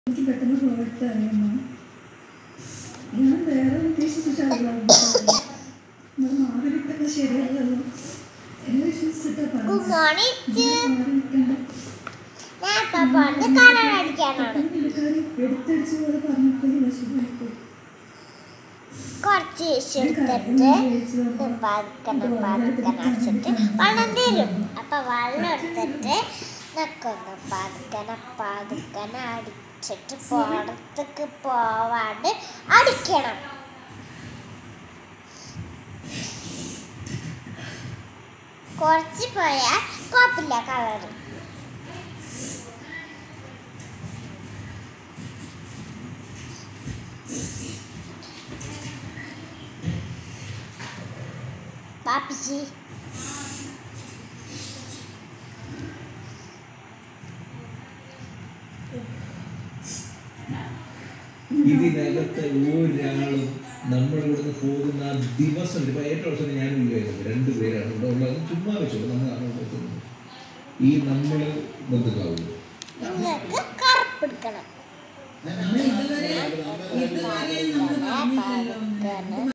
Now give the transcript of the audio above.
എനിക്ക് പെട്ടെന്ന് പ്രോഡക്റ്റ് അറിയുന്നു ഞാൻ വേറെ ഉദ്ദേശിച്ചിട്ടാണ് നമ്മൾ മാറി നിൽക്കുന്നത് ശരിയല്ലല്ലോ എന്നെ വിശ്വസിച്ചിട്ടാ ഗുഡ് പറഞ്ഞത് മോർണിംഗ് ഞാൻ ഇപ്പൊ പോണത് കണ്ണട അടിക്കാനാണ് എടുത്തടിച്ച് പോലെ പറഞ്ഞപ്പോൾ വിഷമമായിപ്പോയി കുറച്ച് ഇഷ്യൂ എടുത്തിട്ട് പതുക്കനെ പതുക്കനെ അടിച്ചിട്ട് വെള്ളം തരും അപ്പൊ വെള്ളം എടുത്തിട്ട് നക്കൊന്ന് പതുക്കനെ പതുക്കനെ അടിച്ചിട്ട് പുറത്തേക്ക് പോവാണ്ട് അടിക്കണം കുറച്ച് പോയാൽ കുഴപ്പമില്ല കളറ് പാപ്പിച്ചി ഇതിനകത്ത് ഒരാളും നമ്മൾ ഇവിടുന്ന് പോകുന്ന ആ ദിവസം ഇപ്പൊ ഏറ്റവും അവസരം ഞാനും ഇല്ലായിരുന്നു രണ്ടുപേരാണ് ഇവിടെ ഉള്ളത് ചുമ്മാ വെച്ചോളൂ നമ്മൾ അങ്ങോട്ട് പോകുന്നത്. ഈ നമ്മൾ ബന്ധുക്കളാവുന്നു നിങ്ങൾക്ക് കറുപ്പെടുക്കണം ഇതുവരെ ഇതുവരെ നമ്മൾ പതുക്കനെ